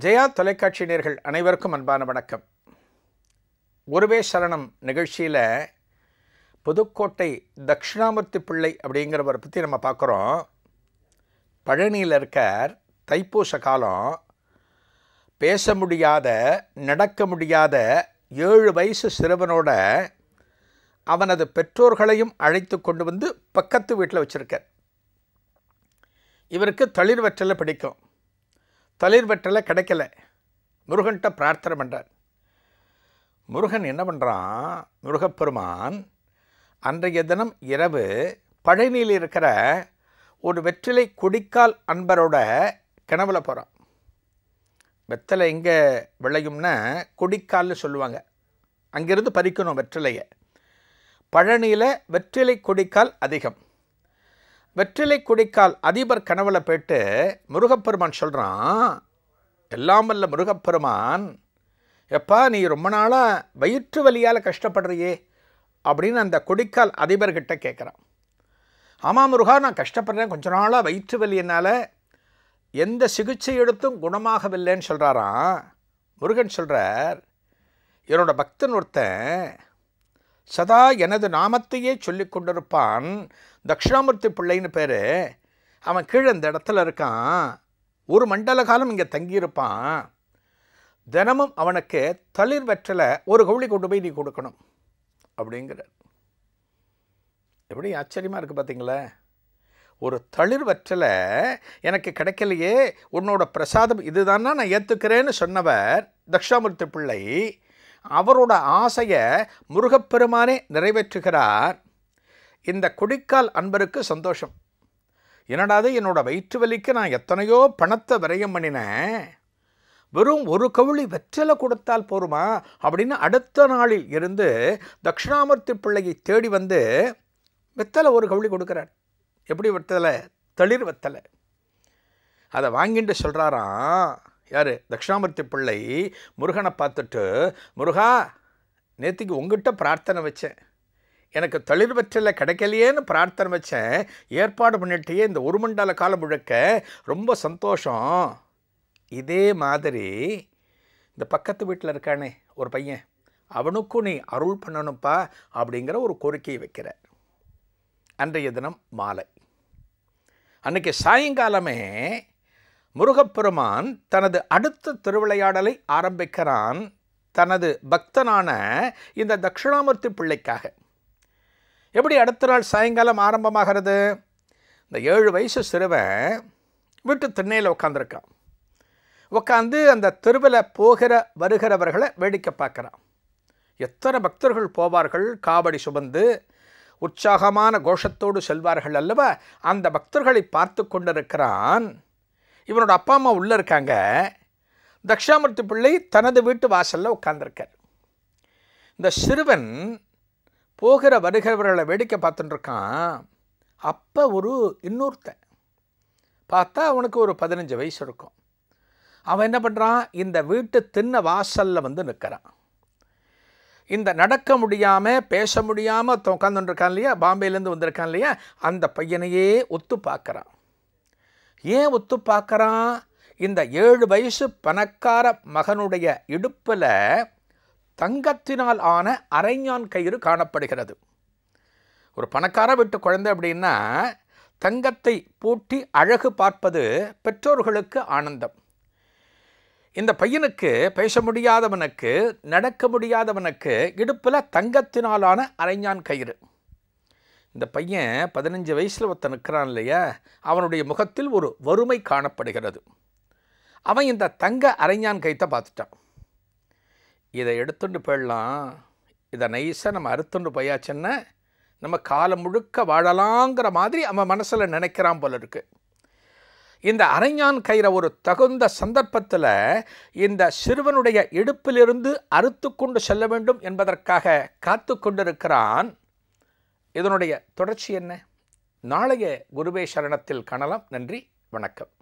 ஜெயா தொலைக்காட்சி நேர்கள் அனைவருக்கும் அன்பான வணக்கம் குருவே சரணம் நிகழ்ச்சியில் புதுக்கோட்டை தட்சிணாமூர்த்தி பிள்ளை அப்படிங்கிறவரை பற்றி நம்ம பார்க்குறோம் பழனியில் இருக்கார் தைப்பூச காலம் பேச முடியாத நடக்க முடியாத ஏழு வயசு சிறுவனோட அவனது பெற்றோர்களையும் அழைத்து கொண்டு வந்து பக்கத்து வீட்டில் வச்சுருக்கார் இவருக்கு தளிர் வெற்றலை பிடிக்கும் தளிர் வெற்றலை கிடைக்கல முருகன்கிட்ட பிரார்த்தனை பண்ணுறார் முருகன் என்ன பண்ணுறான் முருகப்பெருமான் அன்றைய தினம் இரவு பழனியில் இருக்கிற ஒரு வெற்றிலை குடிக்கால் அன்பரோட கனவுல போகிறான் வெத்தலை எங்கே விளையும்னா குடிக்கால்னு சொல்லுவாங்க அங்கிருந்து பறிக்கணும் வெற்றிலையை பழனியில் வெற்றிலை கொடிக்கால் அதிகம் வெற்றிலை கொடிக்கால் அதிபர் கனவுல போயிட்டு முருகப்பெருமான் சொல்கிறான் எல்லாம் வல்ல முருகப்பெருமான் எப்பா நீ ரொம்ப நாளாக வயிற்று வலியால் கஷ்டப்படுறியே அப்படின்னு அந்த கொடிக்கால் அதிபர்கிட்ட கேட்குறான் ஆமாம் முருகா நான் கஷ்டப்படுறேன் கொஞ்ச நாளாக வயிற்று வலியினால் எந்த சிகிச்சை எடுத்தும் குணமாகவில்லைன்னு சொல்கிறாராம் முருகன் சொல்கிறார் என்னோட பக்தன் ஒருத்தன் சதா எனது நாமத்தையே சொல்லி கொண்டிருப்பான் தக்ஷணாமூர்த்தி பிள்ளைன்னு பேர் அவன் கீழே இந்த இடத்துல இருக்கான் ஒரு மண்டல காலம் இங்கே தங்கியிருப்பான் தினமும் அவனுக்கு தளிர் வெற்றலை ஒரு கவுளி கொண்டு போய் நீ கொடுக்கணும் அப்படிங்கிறார் எப்படி ஆச்சரியமாக இருக்குது பார்த்தீங்களா ஒரு தளிர் வெற்றலை எனக்கு கிடைக்கலையே உன்னோட பிரசாதம் இதுதானா நான் ஏற்றுக்கிறேன்னு சொன்னவர் தக்ஷாமூர்த்தி பிள்ளை அவரோட ஆசையை முருகப்பெருமானே நிறைவேற்றுகிறார் இந்த குடிக்கால் அன்பருக்கு சந்தோஷம் என்னடாது என்னோட வயிற்று வலிக்கு நான் எத்தனையோ பணத்தை விரயம் பண்ணினேன் வெறும் ஒரு கவுளி வெற்றிலை கொடுத்தால் போருமா அப்படின்னு அடுத்த நாளில் இருந்து தட்சிணாமூர்த்தி பிள்ளையை தேடி வந்து வெத்தலை ஒரு கவுளி கொடுக்குறார் எப்படி வெத்தலை தளிர் வெத்தலை அதை வாங்கிட்டு சொல்கிறாராம் யார் தட்சிணாமூர்த்தி பிள்ளை முருகனை பார்த்துட்டு முருகா நேற்றுக்கு உங்ககிட்ட பிரார்த்தனை வச்சேன் எனக்கு தளிர் வெற்றில கிடைக்கலையேன்னு பிரார்த்தனை வச்சேன் ஏற்பாடு பண்ணிட்டே இந்த ஒரு மண்டல காலம் முழுக்க ரொம்ப சந்தோஷம் இதே மாதிரி இந்த பக்கத்து வீட்டில் இருக்கானே ஒரு பையன் அவனுக்கும் நீ அருள் பண்ணணும்ப்பா அப்படிங்கிற ஒரு கோரிக்கையை வைக்கிறார் அன்றைய தினம் மாலை அன்றைக்கி சாயங்காலமே முருகப்பெருமான் தனது அடுத்த திருவிளையாடலை ஆரம்பிக்கிறான் தனது பக்தனான இந்த தட்சிணாமூர்த்தி பிள்ளைக்காக எப்படி அடுத்த நாள் சாயங்காலம் ஆரம்பமாகிறது இந்த ஏழு வயசு சிறுவன் வீட்டு திண்ணையில் உட்காந்துருக்கான் உட்காந்து அந்த தெருவில் போகிற வருகிறவர்களை வேடிக்கை பார்க்குறான் எத்தனை பக்தர்கள் போவார்கள் காவடி சுமந்து உற்சாகமான கோஷத்தோடு செல்வார்கள் அல்லவா அந்த பக்தர்களை பார்த்து கொண்டிருக்கிறான் இவனோட அப்பா அம்மா உள்ளே இருக்காங்க தக்ஷாமூர்த்தி பிள்ளை தனது வீட்டு வாசலில் உட்காந்துருக்கார் இந்த சிறுவன் போகிற வருகிறவர்களை வேடிக்கை பார்த்துட்டுருக்கான் அப்போ ஒரு இன்னொருத்தன் பார்த்தா அவனுக்கு ஒரு பதினஞ்சு வயசு இருக்கும் அவன் என்ன பண்ணுறான் இந்த வீட்டு திண்ண வாசலில் வந்து நிற்கிறான் இந்த நடக்க முடியாமல் பேச முடியாமல் உட்காந்துருக்கான் இல்லையா பாம்பேலேருந்து வந்திருக்கான் இல்லையா அந்த பையனையே ஒத்து பார்க்குறான் ஏன் ஒத்து பார்க்குறான் இந்த ஏழு வயசு பணக்கார மகனுடைய இடுப்பில் தங்கத்தினால் ஆன அரைஞான் கயிறு காணப்படுகிறது ஒரு பணக்கார வீட்டு குழந்தை அப்படின்னா தங்கத்தை பூட்டி அழகு பார்ப்பது பெற்றோர்களுக்கு ஆனந்தம் இந்த பையனுக்கு பேச முடியாதவனுக்கு நடக்க முடியாதவனுக்கு இடுப்பில் தங்கத்தினாலான அரைஞான் கயிறு இந்த பையன் பதினஞ்சு வயசில் ஒருத்தன் நிற்கிறான் இல்லையா அவனுடைய முகத்தில் ஒரு வறுமை காணப்படுகிறது அவன் இந்த தங்க அரைஞான் கைத்தை பார்த்துட்டான் இதை எடுத்துட்டு போயிடலாம் இதை நைஸாக நம்ம அறுத்துண்டு போயாச்சுன்னா நம்ம காலம் முழுக்க வாழலாங்கிற மாதிரி அவன் மனசில் நினைக்கிறான் போல இருக்கு இந்த அரைஞான் கயிறை ஒரு தகுந்த சந்தர்ப்பத்தில் இந்த சிறுவனுடைய இடுப்பிலிருந்து அறுத்து கொண்டு செல்ல வேண்டும் என்பதற்காக காத்து கொண்டிருக்கிறான் இதனுடைய தொடர்ச்சி என்ன நாளைய குருவே சரணத்தில் காணலாம் நன்றி வணக்கம்